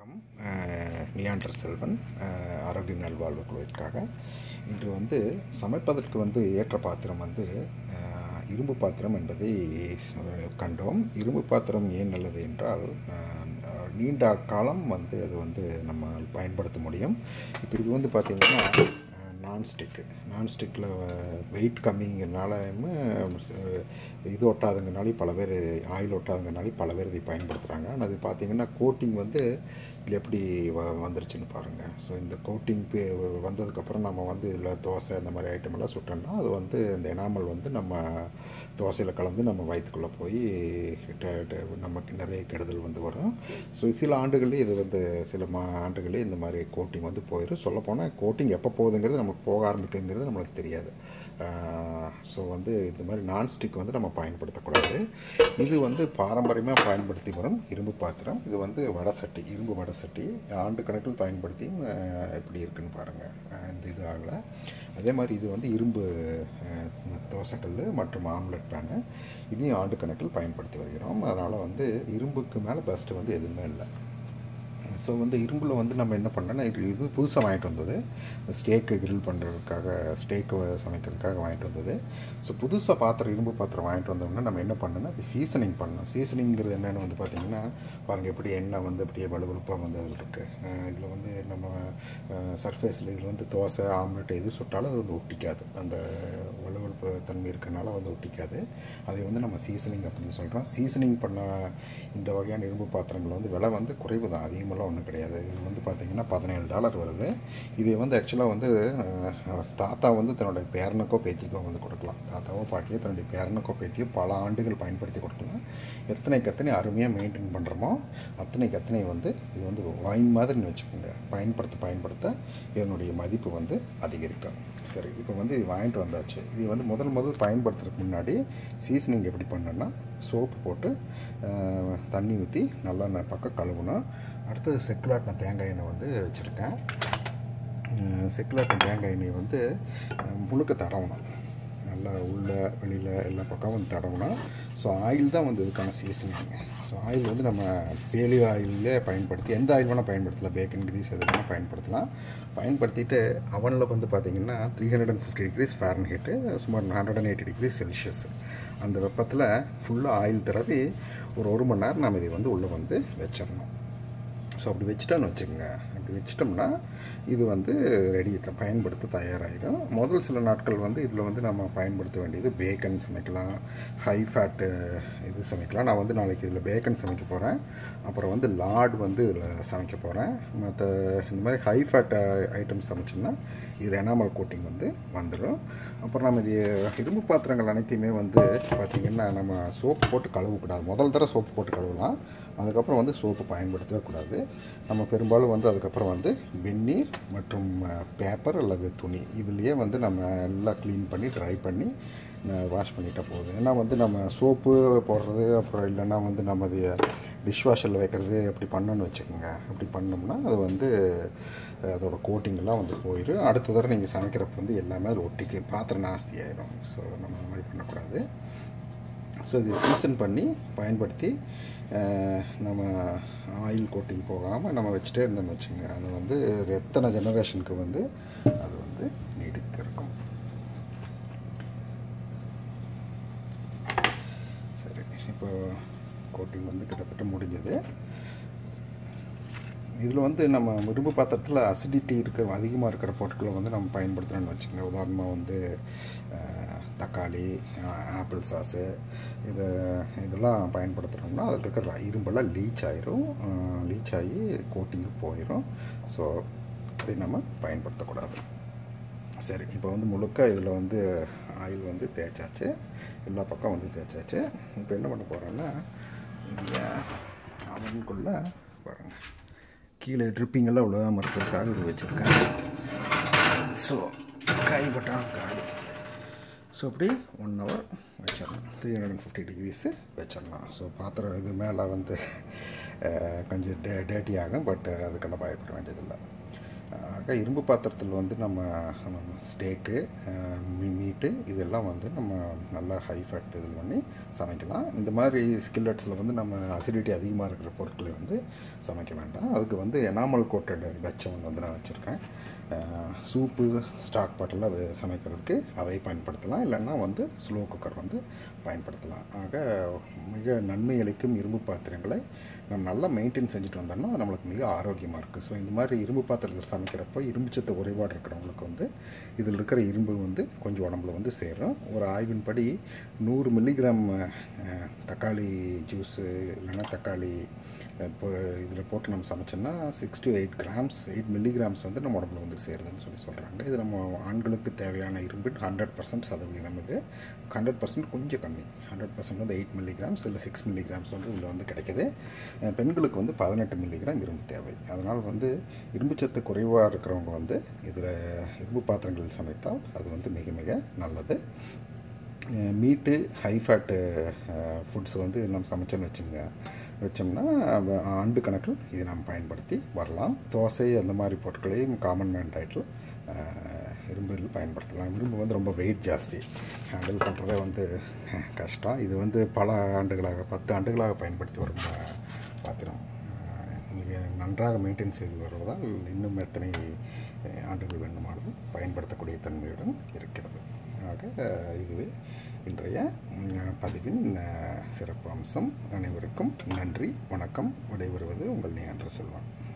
வணக்கம் நியாண்டர் செல்வன் அஹ், ஆரோக்கிய நல்வாழ்வு குழுவிற்காக இன்று வந்து சமைப்பதற்கு வந்து ஏற்ற பாத்திரம் வந்து அஹ், இரும்பு பாத்திரம் என்பதை அஹ், கண்டோம் இரும்பு பாத்திரம் ஏன் நல்லது என்றால் அஹ், நீண்ட காலம் வந்து அது வந்து நம்ம பயன்படுத்த முடியும் இப்போ இது வந்து பார்த்திங்கன்னா நான்ஸ்டிக்கு நான்ஸ்டிக்கில் வெயிட் கம்மிங்கிறனாலையும் இது ஒட்டாதுங்கனாலே பல பேர் ஆயில் ஒட்டாதுங்கனாலே பல பேர் இதை பயன்படுத்துகிறாங்க ஆனால் அது பார்த்தீங்கன்னா கோட்டிங் வந்து இதில் எப்படி வ வந்துருச்சுன்னு பாருங்கள் ஸோ இந்த கோட்டிங் வந்ததுக்கப்புறம் நம்ம வந்து இதில் தோசை இந்த மாதிரி ஐட்டம் எல்லாம் சுட்டோம்னா அது வந்து இந்த எனாமல் வந்து நம்ம தோசையில் கலந்து நம்ம வயிற்றுக்குள்ளே போய் ட- ட- நமக்கு நிறைய கெடுதல் வந்து வரும் ஸோ சில ஆண்டுகளே இது வந்து சில மா ஆண்டுகளே இந்த மாதிரி கோட்டிங் வந்து போயிடும் சொல்லப்போனால் கோட்டிங் எப்போ போகுதுங்கிறது நமக்கு போக ஆரம்பிக்குங்கிறது நம்மளுக்கு தெரியாது ஸோ வந்து இந்த மாதிரி நான்ஸ்டிக் வந்து நம்ம பயன்படுத்தக்கூடாது இது வந்து பாரம்பரியமாக பயன்படுத்தி வரும் இரும்பு பாத்திரம் இது வந்து வடசட்டி இரும்பு வடசட்டி ஆண்டு கணக்கில் பயன்படுத்தியும் அஹ், எப்படி இருக்குன்னு பாருங்கள் இந்த இது ஆகலை அதே மாதிரி இது வந்து இரும்பு அஹ், தோசைக்கல் மற்றும் ஆம்லெட் பேனு இதையும் ஆண்டு கணக்கில் பயன்படுத்தி வருகிறோம் அதனால் வந்து இரும்புக்கு மேலே பெஸ்ட்டு வந்து எதுவுமே இல்லை ஸோ வந்து இரும்பில் வந்து நம்ம என்ன பண்ணோன்னா இது இது புதுசாக வாங்கிட்டு வந்தது ஸ்டேக்கு கிரில் பண்ணுறதுக்காக ஸ்டேக்கு சமைக்கிறதுக்காக வாங்கிட்டு வந்தது ஸோ புதுசாக பாத்திரம் இரும்பு பாத்திரம் வாங்கிட்டு வந்தோம்னா நம்ம என்ன பண்ணோன்னா அது சீசனிங் பண்ணணும் சீசனிங்கிறது என்னென்னு வந்து பார்த்திங்கன்னா பாருங்கள் எப்படி எண்ணெய் வந்து அப்படியே வலுவலுப்பாக வந்து அதில் இருக்குது இதில் வந்து நம்ம சர்ஃபேஸில் இதில் வந்து தோசை ஆம்லெட் எது சுட்டாலும் அது வந்து ஒட்டிக்காது அந்த வலுவலுப்பு தன்மை இருக்கனால வந்து ஒட்டிக்காது அதை வந்து நம்ம சீசனிங் அப்படின்னு சொல்கிறோம் சீசனிங் பண்ண இந்த வகையான இரும்பு பாத்திரங்கள் வந்து விலை வந்து குறைவு தான் அதிகமெல்லாம் ஒன்றும் கிடையாது இது வந்து பார்த்திங்கன்னா பதினேழு டாலர் வருது இது வந்து ஆக்சுவலாக வந்து அஹ், தாத்தா வந்து தன்னுடைய பேரனுக்கோ பேத்திக்கோ வந்து கொடுக்கலாம் தாத்தாவோ பாட்டியோ தன்னுடைய பேரனுக்கோ பேத்தியோ பல ஆண்டுகள் பயன்படுத்தி கொடுக்கலாம் எத்தனைக்கு எத்தனை அருமையாக மெயின்டைன் பண்ணுறோமோ அத்தனைக்கு அத்தனை வந்து இது வந்து வைன் மாதிரின்னு வச்சுக்கோங்க பயன்படுத்த பயன்படுத்த இதனுடைய மதிப்பு வந்து அதிகரிக்கும் சரி இப்போ வந்து இது வாங்கிட்டு வந்தாச்சு இது வந்து முதல் முதல் பயன்படுத்துறதுக்கு முன்னாடி சீசனிங் எப்படி பண்ணணும்னா சோப்பு போட்டு அஹ், தண்ணி ஊற்றி நல்லா நான் பக்கம் கழுவணும் அடுத்தது செக்குலாட்டின தேங்காய் எண்ணெய் வந்து வச்சுருக்கேன் செக்குலாட்டின தேங்காய் எண்ணெய் வந்து அஹ், முழுக்க தடவணும் நல்லா உள்ள வெளியில் எல்லா பக்கம் வந்து தடவணும் ஸோ ஆயில் தான் வந்து இதுக்கான சீசனிங் ஸோ ஆயில் வந்து நம்ம பேலி ஆயிலே பயன்படுத்தி எந்த ஆயில் வேணால் பயன்படுத்தலாம் பேக்கன் கிரீஸ் எது வேணால் பயன்படுத்தலாம் பயன்படுத்திட்டு அவனில் வந்து பார்த்திங்கன்னா three hundred and fifty degrees Fahrenheit சுமார் hundred and eighty degree Celsius அந்த வெப்பத்தில் ஃபுல்லாக ஆயில் தடவி ஒரு ஒரு மணி நேரம் நம்ம இதை வந்து உள்ளே வந்து வச்சிடணும் ஸோ அப்படி வச்சுட்டோன்னு வச்சுக்கோங்க அப்படி வச்சிட்டோம்னா இது வந்து ரெடி பயன்படுத்த தயாராகிடும் முதல் சில நாட்கள் வந்து இதில் வந்து நம்ம பயன்படுத்த வேண்டியது பேக்கன் சமைக்கலாம் ஹை ஃபேட்டு இது சமைக்கலாம் நான் வந்து நாளைக்கு இதில் பேக்கன் சமைக்க போகிறேன் அப்புறம் வந்து லாட் வந்து இதில் சமைக்க போகிறேன் மற்ற இந்த மாதிரி ஹை ஃபேட் ஐட்டம்ஸ் சமைச்சோம்னா இது எனாமல் கோட்டிங் வந்து வந்துடும் அப்புறம் நம்ம இது இரும்பு பாத்திரங்கள் அனைத்தையுமே வந்து பார்த்திங்கன்னா நம்ம சோப்பு போட்டு கழுவக்கூடாது முதல் தடவை சோப்பு போட்டு கழுவலாம் அதுக்கப்புறம் வந்து சோப்பு பயன்படுத்தவே கூடாது நம்ம பெரும்பாலும் வந்து அதுக்கப்புறம் வந்து வெந்நீர் மற்றும் பேப்பர் அல்லது துணி இதுலேயே வந்து நம்ம எல்லாம் க்ளீன் பண்ணி ட்ரை பண்ணி வாஷ் பண்ணிட்டா போதும் ஏன்னா வந்து நம்ம சோப்பு போடுறது அப்புறம் இல்லைன்னா வந்து நம்ம அது டிஷ் வாஷரில் வைக்கிறது அப்படி பண்ணோன்னு வச்சுக்கோங்க அப்படி பண்ணோம்னா அது வந்து அதோட coating எல்லாம் வந்து போயிடும் அடுத்த தடவை நீங்கள் சமைக்கிறப்ப வந்து எல்லாமே அதில் ஒட்டிக்கு பாத்திரம் நாஸ்தி ஆயிடும் ஸோ நம்ம அந்த மாதிரி பண்ணக்கூடாது ஸோ இது சீசன் பண்ணி பயன்படுத்தி அஹ், நம்ம ஆயில் கோட்டிங் போகாமல் நம்ம வச்சுட்டே இருந்தோம்னு வச்சுங்க அது வந்து இது எத்தனை ஜெனரேஷனுக்கு வந்து அது வந்து நீடித்திருக்கும் சரி இப்போ கோட்டிங் வந்து கிட்டத்தட்ட முடிஞ்சது இதில் வந்து நம்ம இரும்பு பாத்திரத்தில் அசிடிட்டி இருக்கிற அதிகமாக இருக்கிற பொருட்களை வந்து நம்ம பயன்படுத்தணும்னு வச்சுக்கோங்க உதாரணமாக வந்து அஹ், தக்காளி அஹ், ஆப்பிள் சாஸு இது இதெல்லாம் பயன்படுத்துகிறோம்னா அதில் இருக்கிற இரும்பெல்லாம் லீச் ஆயிரும் லீச் ஆகி கோட்டிங்கு போயிடும் ஸோ அதை நம்ம பயன்படுத்தக்கூடாது சரி இப்போ வந்து முழுக்க இதில் வந்து ஆயில் வந்து தேய்ச்சாச்சு எல்லா பக்கம் வந்து தேய்ச்சாச்சு இப்போ என்ன பண்ண போகிறோன்னா இங்கே அவனுக்குள்ளே பாருங்கள் கீழே ட்ரிப்பிங்கெல்லாம் விழுகாமல் இருக்கிறதுக்காக இது வச்சுருக்கேன் ஸோ கைப்பட்டான் காலி ஸோ அப்படி ஒன் ஹவர் வச்சிடலாம் three hundred and fifty degrees வச்சிடலாம் ஸோ பாத்திரம் இது மேலே வந்து அஹ், கொஞ்சம் டே டேட்டி ஆகும் பட் அதுக்கெல்லாம் பயப்பட வேண்டியதில்லை ஆக இரும்பு பாத்திரத்தில் வந்து நம்ம ஸ்டேக்கு மீட்டு இதெல்லாம் வந்து நம்ம நல்லா ஹை ஃபேட் இதில் பண்ணி சமைக்கலாம் இந்த மாதிரி ஸ்கில்லட்ஸில் வந்து நம்ம அசிடிட்டி அதிகமாக இருக்கிற பொருட்களை வந்து சமைக்க வேண்டாம் அதுக்கு வந்து எனாமல் கோட்டட் டச்சம் வந்து நான் வச்சுருக்கேன் சூப்பு ஸ்டாக் பாட்டெல்லாம் சமைக்கிறதுக்கு அதை பயன்படுத்தலாம் இல்லைன்னா வந்து ஸ்லோ குக்கர் வந்து பயன்படுத்தலாம் ஆக மிக நன்மை அளிக்கும் இரும்பு பாத்திரங்களை நம்ம நல்லா மெயின்டைன் செஞ்சுட்டு வந்தோம்னா அது நம்மளுக்கு மிக ஆரோக்கியமாக இருக்குது ஸோ இந்த மாதிரி இரும்பு பாத்திரத்தில் சமைக்கிறப்போ இரும்பு சத்து குறைபாடு இருக்கிறவங்களுக்கு வந்து இதில் இருக்கிற இரும்பு வந்து கொஞ்சம் உடம்புல வந்து சேரும் ஒரு ஆய்வின்படி நூறு மில்லிகிராம் தக்காளி ஜூஸு இல்லைன்னா தக்காளி இப்போ இதில் போட்டு நம்ம சமைச்சோம்னா six to eight grams eight milligrams வந்து நம்ம உடம்புல வந்து சேருதுன்னு சொல்லி சொல்கிறாங்க இது நம்ம ஆண்களுக்கு தேவையான இரும்பு ஹண்ட்ரட் பர்சன்ட் சதவீதம் இது ஹண்ட்ரட் பர்சன்ட் கொஞ்சம் கம்மி ஹண்ட்ரட் பர்சன்ட் வந்து எயிட் மில்லிகிராம்ஸ் இல்லை சிக்ஸ் மில்லிகிராம்ஸ் வந்து இதில் வந்து கிடைக்குது பெண்களுக்கு வந்து பதினெட்டு மில்லிகிராம் இரும்பு தேவை அதனால் வந்து இரும்புச்சத்து குறைவாக இருக்கிறவங்க வந்து இதில் இரும்பு பாத்திரங்கள் சமைத்தால் அது வந்து மிக மிக நல்லது மீட்டு ஹை ஃபேட்டு ஃபுட்ஸ் வந்து நம்ம சமைச்சோன்னு வச்சுங்க வச்சோம்னா ஆண்டு கணக்கில் இதை நம்ம பயன்படுத்தி வரலாம் தோசை அந்த மாதிரி பொருட்களையும் காமன் மேன் டயட்டில் இரும்பில் பயன்படுத்தலாம் இரும்பு வந்து ரொம்ப வெயிட் ஜாஸ்தி ஹேண்டில் பண்ணுறதே வந்து கஷ்டம் இது வந்து பல ஆண்டுகளாக பத்து ஆண்டுகளாக பயன்படுத்தி வரும் பாத்திரம் மிக நன்றாக மெயின்டைன் செய்து வருவதால் இன்னும் எத்தனை ஆண்டுகள் வேண்டுமானாலும் பயன்படுத்தக்கூடிய தன்மையுடன் இருக்கிறது ஆக இதுவே இன்றைய பதிவின் சிறப்பு அம்சம் அனைவருக்கும் நன்றி வணக்கம் விடைபெறுவது உங்கள் நியான்ற செல்வன்